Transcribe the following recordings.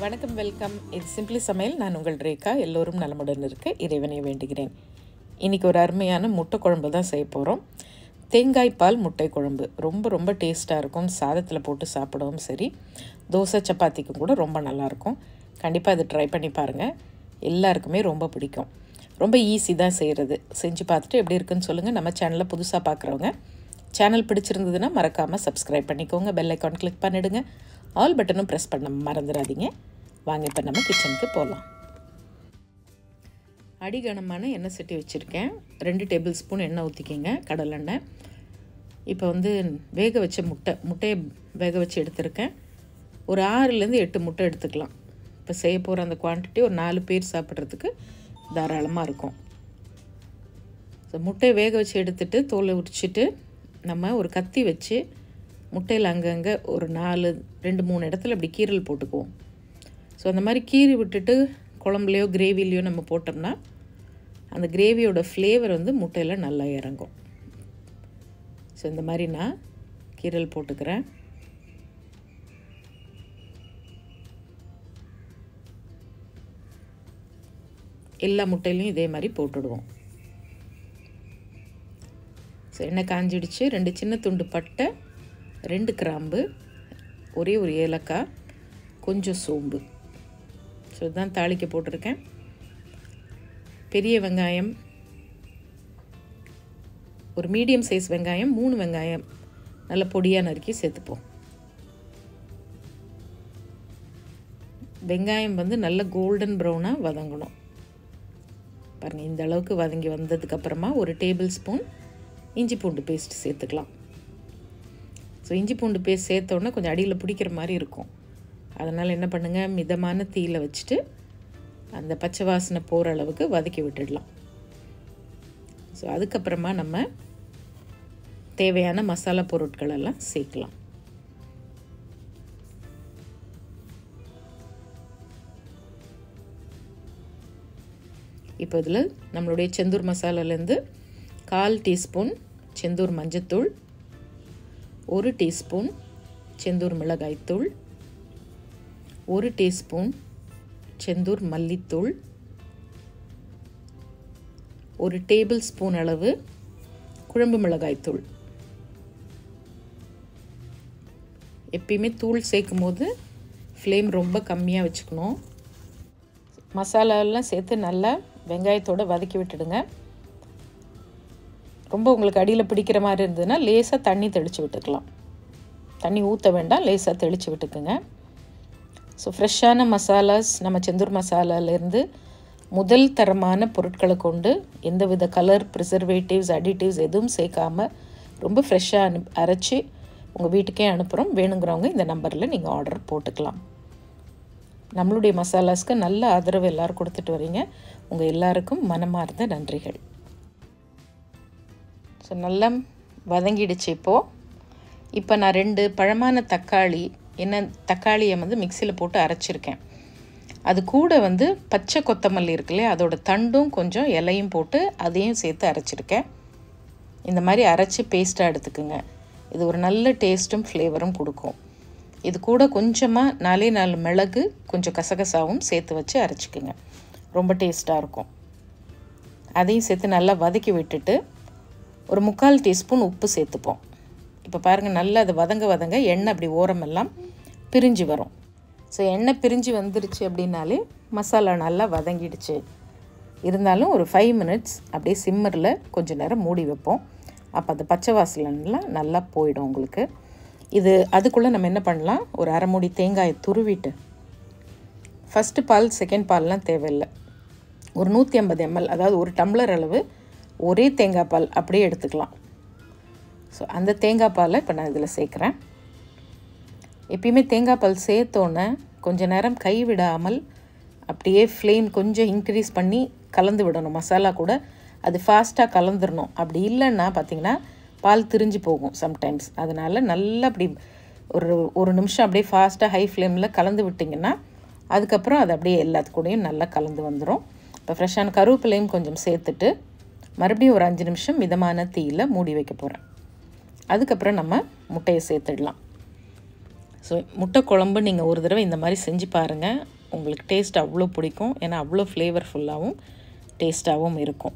வணக்கம் வெல்கம் இது சிம்பிளி சமையல் நான் உங்கள் ரேகா எல்லோரும் நலமுடன் இருக்க இறைவனை வேண்டுகிறேன் இன்றைக்கி ஒரு அருமையான முட்டை குழம்பு தான் செய்ய போகிறோம் தேங்காய் பால் முட்டை குழம்பு ரொம்ப ரொம்ப டேஸ்ட்டாக இருக்கும் சாதத்தில் போட்டு சாப்பிடவும் சரி தோசை சப்பாத்திக்கும் கூட ரொம்ப நல்லாயிருக்கும் கண்டிப்பாக அது ட்ரை பண்ணி பாருங்கள் எல்லாருக்குமே ரொம்ப பிடிக்கும் ரொம்ப ஈஸி தான் செய்கிறது செஞ்சு பார்த்துட்டு எப்படி இருக்குன்னு சொல்லுங்கள் நம்ம சேனலில் புதுசாக பார்க்குறவங்க சேனல் பிடிச்சிருந்ததுன்னா மறக்காமல் சப்ஸ்கிரைப் பண்ணிக்கோங்க பெல் ஐக்கான் கிளிக் பண்ணிவிடுங்க ஆல் பட்டனும் ப்ரெஸ் பண்ண மறந்துடாதீங்க வாங்க இப்போ நம்ம கிச்சனுக்கு போகலாம் அடிகனமான எண்ணெய் சட்டி வச்சுருக்கேன் ரெண்டு டேபிள் ஸ்பூன் எண்ணெய் ஊற்றிக்கிங்க கடலெண்ணெய் இப்போ வந்து வேக வச்ச முட்டை முட்டையை வேக வச்சு எடுத்திருக்கேன் ஒரு ஆறுலேருந்து எட்டு முட்டை எடுத்துக்கலாம் இப்போ செய்ய போகிற அந்த குவான்டிட்டி ஒரு நாலு பேர் சாப்பிட்றதுக்கு தாராளமாக இருக்கும் ஸோ முட்டையை வேக வச்சு எடுத்துட்டு தோலை உரிச்சிட்டு நம்ம ஒரு கத்தி வச்சு முட்டையில் அங்கங்கே ஒரு நாலு ரெண்டு மூணு இடத்துல அப்படி கீரல் போட்டுக்குவோம் ஸோ அந்த மாதிரி கீறி விட்டுட்டு குழம்புலையோ கிரேவிலையோ நம்ம போட்டோம்னா அந்த கிரேவியோட ஃப்ளேவர் வந்து முட்டையில் நல்லா இறங்கும் ஸோ இந்த மாதிரி நான் கீரல் போட்டுக்கிறேன் எல்லா முட்டையிலையும் இதே மாதிரி போட்டுடுவோம் ஸோ எண்ணெய் காஞ்சிடுச்சு ரெண்டு சின்ன துண்டு பட்டை ரெண்டு கிராம்பு ஒரே ஒரு ஏலக்காய் கொஞ்சம் சோம்பு ஸோ இதுதான் தாளிக்க போட்டிருக்கேன் பெரிய வெங்காயம் ஒரு மீடியம் சைஸ் வெங்காயம் மூணு வெங்காயம் நல்ல பொடியாக நறுக்கி சேர்த்துப்போம் வெங்காயம் வந்து நல்ல கோல்டன் ப்ரௌனாக வதங்கணும் பாருங்கள் இந்த அளவுக்கு வதங்கி வந்ததுக்கப்புறமா ஒரு டேபிள் ஸ்பூன் இஞ்சி பூண்டு பேஸ்ட் சேர்த்துக்கலாம் ஸோ இஞ்சி பூண்டு பேஸ்ட் சேர்த்தோன்னே கொஞ்சம் அடியில் பிடிக்கிற மாதிரி இருக்கும் அதனால் என்ன பண்ணுங்கள் மிதமான தீயில் வச்சுட்டு அந்த பச்சை வாசனை போகிற அளவுக்கு வதக்கி விட்டுடலாம் ஸோ அதுக்கப்புறமா நம்ம தேவையான மசாலா பொருட்கள் எல்லாம் சேர்க்கலாம் இப்போ இதில் நம்மளுடைய செந்தூர் மசாலாலேருந்து கால் டீஸ்பூன் செந்தூர் மஞ்சத்தூள் ஒரு டீஸ்பூன் செந்தூர் மிளகாய்த்தூள் ஒரு டீஸ்பூன் செந்தூர் மல்லித்தூள் ஒரு டேபிள் ஸ்பூன் அளவு குழம்பு மிளகாய்த்தூள் எப்பயுமே தூள் சேர்க்கும் போது ஃப்ளேம் ரொம்ப கம்மியாக வச்சுக்கணும் மசாலாலாம் சேர்த்து நல்லா வெங்காயத்தோடு வதக்கி விட்டுடுங்க ரொம்ப உங்களுக்கு அடியில் பிடிக்கிற மாதிரி இருந்ததுன்னா லேசாக தண்ணி தெளித்து விட்டுக்கலாம் தண்ணி ஊற்ற வேண்டாம் லேசாக தெளித்து விட்டுக்குங்க ஸோ ஃப்ரெஷ்ஷான மசாலாஸ் நம்ம செந்தூர் மசாலாலேருந்து முதல் தரமான பொருட்களை கொண்டு எந்தவித கலர் ப்ரிசர்வேட்டிவ்ஸ் அடிட்டிவ்ஸ் எதுவும் சேர்க்காம ரொம்ப ஃப்ரெஷ்ஷாக அனு அரைச்சி உங்கள் வீட்டுக்கே அனுப்புகிறோம் வேணுங்கிறவங்க இந்த நம்பரில் நீங்கள் ஆர்டர் போட்டுக்கலாம் நம்மளுடைய மசாலாஸ்க்கு நல்ல ஆதரவு எல்லோரும் கொடுத்துட்டு வரீங்க உங்கள் எல்லாருக்கும் மனமார்ந்த நன்றிகள் ஸோ நல்லா வதங்கிடுச்சு இப்போது இப்போ நான் ரெண்டு பழமான தக்காளி என்ன தக்காளியை வந்து மிக்சியில் போட்டு அரைச்சிருக்கேன் அது கூட வந்து பச்சை கொத்தமல்லி இருக்கு இல்லையா அதோட தண்டும் கொஞ்சம் இலையும் போட்டு அதையும் சேர்த்து அரைச்சிருக்கேன் இந்த மாதிரி அரைச்சி பேஸ்ட்டாக எடுத்துக்குங்க இது ஒரு நல்ல டேஸ்ட்டும் ஃப்ளேவரும் கொடுக்கும் இது கூட கொஞ்சமாக நாலே நாலு மிளகு கொஞ்சம் கசகசாவும் சேர்த்து வச்சு அரைச்சிக்குங்க ரொம்ப டேஸ்ட்டாக இருக்கும் அதையும் சேர்த்து நல்லா வதக்கி விட்டுட்டு ஒரு முக்கால் டீஸ்பூன் உப்பு சேர்த்துப்போம் இப்போ பாருங்கள் நல்லா அது வதங்க வதங்க எண்ணெய் அப்படி ஓரமெல்லாம் பிரிஞ்சு வரும் ஸோ எண்ணெய் பிரிஞ்சு வந்துருச்சு அப்படின்னாலே மசாலா நல்லா வதங்கிடுச்சு இருந்தாலும் ஒரு ஃபைவ் மினிட்ஸ் அப்படியே சிம்மரில் கொஞ்சம் நேரம் மூடி வைப்போம் அப்போ அந்த பச்சை வாசலெலாம் நல்லா போயிடும் உங்களுக்கு இது அதுக்குள்ளே நம்ம என்ன பண்ணலாம் ஒரு அரை மூடி தேங்காயை துருவிட்டு ஃபஸ்ட்டு பால் செகண்ட் பால்லாம் தேவையில்லை ஒரு நூற்றி ஐம்பது எம்எல் அதாவது ஒரு டம்ளர் அளவு ஒரே தேங்காய் பால் அப்படியே எடுத்துக்கலாம் ஸோ அந்த தேங்காய் பாலை இப்போ நான் இதில் சேர்க்குறேன் எப்பயுமே தேங்காய் பால் சேர்த்தோன்னே கொஞ்சம் நேரம் கை விடாமல் அப்படியே ஃப்ளேம் கொஞ்சம் இன்க்ரீஸ் பண்ணி கலந்து விடணும் மசாலா கூட அது ஃபாஸ்ட்டாக கலந்துடணும் அப்படி இல்லைன்னா பார்த்திங்கன்னா பால் திரிஞ்சு போகும் சம்டைம்ஸ் அதனால் நல்லா அப்படி ஒரு ஒரு நிமிஷம் அப்படியே ஃபாஸ்ட்டாக ஹை ஃப்ளேமில் கலந்து விட்டிங்கன்னா அதுக்கப்புறம் அது அப்படியே எல்லாத்துக்கூடையும் நல்லா கலந்து வந்துடும் இப்போ ஃப்ரெஷ்ஷான கருவேப்பிலையும் கொஞ்சம் சேர்த்துட்டு மறுபடியும் ஒரு அஞ்சு நிமிஷம் மிதமான தீயில் மூடி வைக்க போகிறேன் அதுக்கப்புறம் நம்ம முட்டையை சேர்த்துடலாம் ஸோ முட்டை குழம்பு நீங்கள் ஒரு தடவை இந்த மாதிரி செஞ்சு பாருங்கள் உங்களுக்கு டேஸ்ட் அவ்வளோ பிடிக்கும் ஏன்னா அவ்வளோ ஃப்ளேவர்ஃபுல்லாகவும் டேஸ்ட்டாகவும் இருக்கும்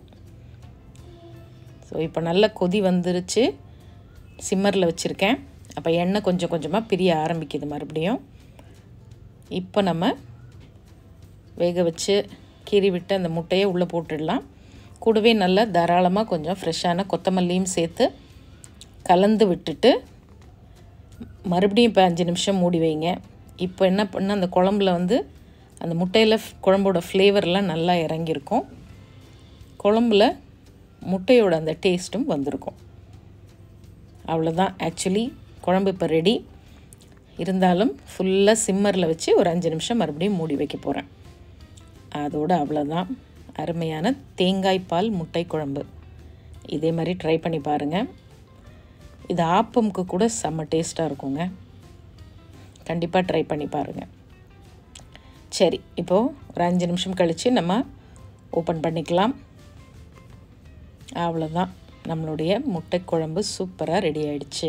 ஸோ இப்போ நல்ல கொதி வந்துருச்சு சிம்மரில் வச்சுருக்கேன் அப்போ எண்ணெய் கொஞ்சம் கொஞ்சமாக பிரிய ஆரம்பிக்குது மறுபடியும் இப்போ நம்ம வேக வச்சு கீறி விட்டு அந்த முட்டையை உள்ளே போட்டுடலாம் கூடவே நல்லா தாராளமாக கொஞ்சம் ஃப்ரெஷ்ஷான கொத்தமல்லியும் சேர்த்து கலந்து விட்டுட்டு மறுபடியும் இப்போ அஞ்சு நிமிஷம் மூடி வைங்க இப்போ என்ன பண்ண அந்த குழம்புல வந்து அந்த முட்டையில் குழம்போட ஃப்ளேவர்லாம் நல்லா இறங்கியிருக்கும் குழம்புல முட்டையோட அந்த டேஸ்ட்டும் வந்திருக்கும் அவ்வளோதான் ஆக்சுவலி குழம்பு இப்போ ரெடி இருந்தாலும் ஃபுல்லாக சிம்மரில் வச்சு ஒரு அஞ்சு நிமிஷம் மறுபடியும் மூடி வைக்க போகிறேன் அதோடு அவ்வளோதான் அருமையான தேங்காய் பால் முட்டை குழம்பு இதே மாதிரி ட்ரை பண்ணி பாருங்கள் இது ஆப்பமுக்கு கூட செம்ம டேஸ்ட்டாக இருக்குங்க கண்டிப்பாக ட்ரை பண்ணி பாருங்கள் சரி இப்போது ஒரு அஞ்சு நிமிஷம் கழித்து நம்ம ஓப்பன் பண்ணிக்கலாம் அவ்வளோதான் நம்மளுடைய முட்டை குழம்பு சூப்பராக ரெடி ஆயிடுச்சு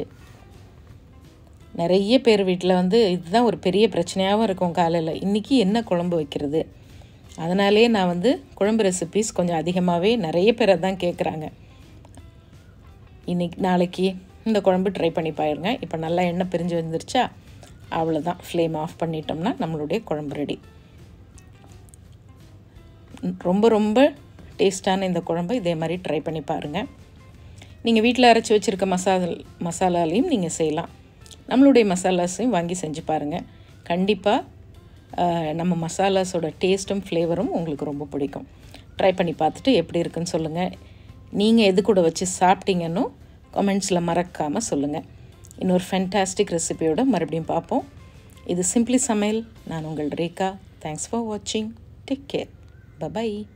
நிறைய பேர் வீட்டில் வந்து இதுதான் ஒரு பெரிய பிரச்சனையாகவும் இருக்கும் காலையில் இன்றைக்கி என்ன குழம்பு வைக்கிறது அதனாலே நான் வந்து குழம்பு ரெசிபீஸ் கொஞ்சம் அதிகமாகவே நிறைய பேர் தான் கேட்குறாங்க இன்னைக்கு நாளைக்கு இந்த குழம்பு ட்ரை பண்ணி பாருங்க இப்போ நல்லா எண்ணெய் பிரிஞ்சு வந்துருச்சா அவ்வளோதான் ஃப்ளேம் ஆஃப் பண்ணிட்டோம்னா நம்மளுடைய குழம்பு ரெடி ரொம்ப ரொம்ப டேஸ்டான இந்த குழம்பு இதே மாதிரி ட்ரை பண்ணி பாருங்கள் நீங்கள் வீட்டில் அரைச்சி வச்சுருக்க மசால் மசாலாலையும் நீங்கள் செய்யலாம் நம்மளுடைய மசாலாஸையும் வாங்கி செஞ்சு பாருங்கள் கண்டிப்பாக நம்ம மசாலாஸோட டேஸ்ட்டும் ஃப்ளேவரும் உங்களுக்கு ரொம்ப பிடிக்கும் ட்ரை பண்ணி பார்த்துட்டு எப்படி இருக்குன்னு சொல்லுங்கள் நீங்கள் எது கூட வச்சு சாப்பிட்டீங்கன்னு கமெண்ட்ஸில் மறக்காமல் சொல்லுங்கள் இன்னொரு ஃபென்டாஸ்டிக் ரெசிபியோட மறுபடியும் பார்ப்போம் இது சிம்பிளி சமையல் நான் உங்கள் ரேகா தேங்க்ஸ் ஃபார் வாட்சிங் டேக் கேர் பபாய்